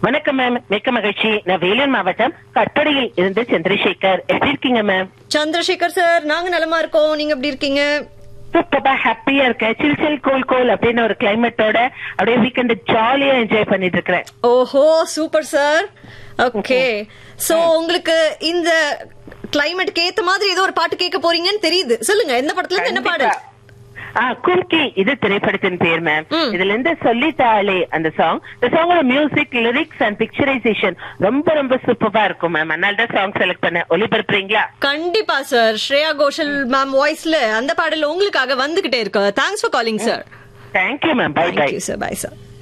வணக்கம் மேம் மிக்க மகிழ்ச்சி நான் வேலூர் மாவட்டம் கட்டடையில் இருந்து சந்திரசேகர் எப்படி இருக்கீங்க மேம் சந்திரசேகர் சார் நாங்க நலமா இருக்கோம் நீங்க எப்படி இருக்கீங்க சூப்பரா ஹாப்பியா இருக்கேன் சில் சில் கோல் கோல் அப்படின்னு ஒரு கிளைமேட்டோட அப்படியே வீக்கெண்ட் ஜாலியா என்ஜாய் பண்ணிட்டு இருக்கிறேன் ஓஹோ சூப்பர் சார் ஓகே சோ உங்களுக்கு இந்த கிளைமேட்டுக்கு ஏத்த மாதிரி ஏதோ ஒரு பாட்டு கேட்க போறீங்கன்னு தெரியுது சொல்லுங்க எந்த படத்துல இருந்து என்ன பாடல் ஆ கும்கி இது திரைப்படத்தின் பேர் மேம் ம். இதுல இருந்து சொல்லித்தாளே அந்த சாங் இந்த சாங்கோட மியூசிக் லிரிக்ஸ் அண்ட் பிக்சரைசேஷன் ரொம்ப ரொம்ப சூப்பரா இருக்கும் மேம் அதனால தான் சாங் செலக்ட் பண்ண ஒளிபரப்புறீங்களா கண்டிப்பா சார் ஸ்ரேயா கோஷல் மேம் வாய்ஸ்ல அந்த பாடல் உங்களுக்காக வந்துகிட்டே இருக்கு thanks for calling sir thank you ma'am bye bye thank you sir bye sir